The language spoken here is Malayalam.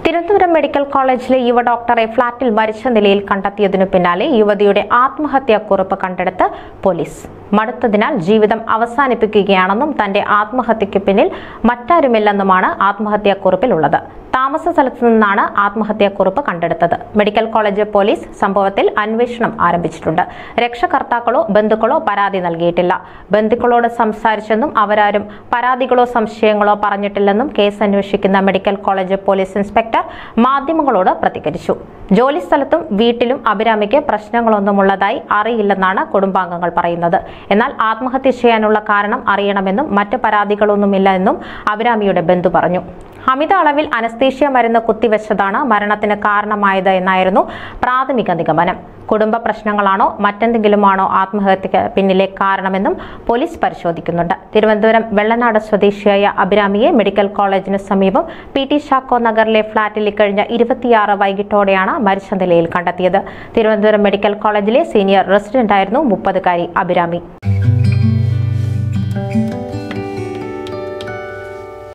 തിരുവനന്തപുരം മെഡിക്കൽ കോളേജിലെ യുവ ഡോക്ടറെ ഫ്ളാറ്റിൽ മരിച്ച നിലയിൽ കണ്ടെത്തിയതിനു പിന്നാലെ യുവതിയുടെ ആത്മഹത്യാക്കുറിപ്പ് കണ്ടെടുത്ത് പോലീസ് മടുത്തതിനാൽ ജീവിതം അവസാനിപ്പിക്കുകയാണെന്നും തന്റെ ആത്മഹത്യയ്ക്ക് പിന്നിൽ മറ്റാരുമില്ലെന്നുമാണ് ആത്മഹത്യാക്കുറിപ്പിലുള്ളത് താമസ സ്ഥലത്തു നിന്നാണ് ആത്മഹത്യാക്കുറിപ്പ് കണ്ടെടുത്തത് മെഡിക്കൽ കോളേജ് പോലീസ് സംഭവത്തിൽ അന്വേഷണം ആരംഭിച്ചിട്ടുണ്ട് രക്ഷകർത്താക്കളോ ബന്ധുക്കളോ പരാതി നൽകിയിട്ടില്ല ബന്ധുക്കളോട് സംസാരിച്ചെന്നും അവരാരും പരാതികളോ സംശയങ്ങളോ പറഞ്ഞിട്ടില്ലെന്നും കേസ് അന്വേഷിക്കുന്ന മെഡിക്കൽ കോളേജ് പോലീസ് ഇൻസ്പെക്ടർ മാധ്യമങ്ങളോട് പ്രതികരിച്ചു ജോലി സ്ഥലത്തും വീട്ടിലും അഭിരാമിക്ക് പ്രശ്നങ്ങളൊന്നുമുള്ളതായി അറിയില്ലെന്നാണ് കുടുംബാംഗങ്ങൾ പറയുന്നത് എന്നാൽ ആത്മഹത്യ ചെയ്യാനുള്ള കാരണം അറിയണമെന്നും മറ്റ് പരാതികളൊന്നുമില്ല എന്നും അഭിരാമിയുടെ ബന്ധു പറഞ്ഞു അമിത അളവിൽ അനസ്തീഷ്യ മരുന്ന് കുത്തിവെച്ചതാണ് മരണത്തിന് കാരണമായത് എന്നായിരുന്നു പ്രാഥമിക നിഗമനം കുടുംബ പ്രശ്നങ്ങളാണോ മറ്റെന്തെങ്കിലുമാണോ ആത്മഹത്യക്ക് പിന്നിലെ കാരണമെന്നും പോലീസ് പരിശോധിക്കുന്നുണ്ട് തിരുവനന്തപുരം വെള്ളനാട് സ്വദേശിയായ അഭിരാമിയെ മെഡിക്കൽ കോളേജിന് സമീപം പി ടി ഷാക്കോ നഗറിലെ ഫ്ളാറ്റിൽ ഇക്കഴിഞ്ഞ ഇരുപത്തിയാറ് വൈകിട്ടോടെയാണ് മരിച്ച നിലയിൽ കണ്ടെത്തിയത് തിരുവനന്തപുരം മെഡിക്കൽ കോളേജിലെ സീനിയർ റെസിഡന്റായിരുന്നു മുപ്പതുകാരി അഭിരാമി